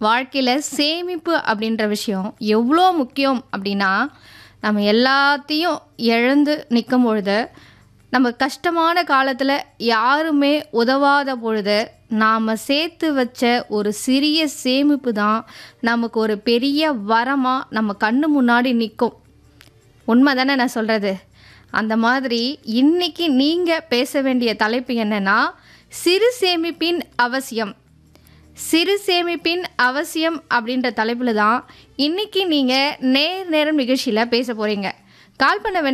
வாழ்க்கையில் சேமிப்பு அப்படின்ற விஷயம் எவ்வளோ முக்கியம் அப்படின்னா நம்ம எல்லாத்தையும் இழந்து நிற்கும் பொழுது நம்ம கஷ்டமான காலத்தில் யாருமே உதவாத பொழுது நாம் சேர்த்து வச்ச ஒரு சிறிய சேமிப்பு தான் நமக்கு ஒரு பெரிய வரமாக நம்ம கண்ணு முன்னாடி நிற்கும் உண்மை தானே நான் சொல்கிறது அந்த மாதிரி இன்னைக்கு நீங்கள் பேச வேண்டிய தலைப்பு என்னன்னா சிறு சேமிப்பின் அவசியம் சிறு சேமிப்பின் அவசியம் அப்படின்ற தலைப்பில் தான் இன்னைக்கு நீங்கள் நேர் நேரம் நிகழ்ச்சியில் பேச போகிறீங்க கால் பண்ண வேண்டிய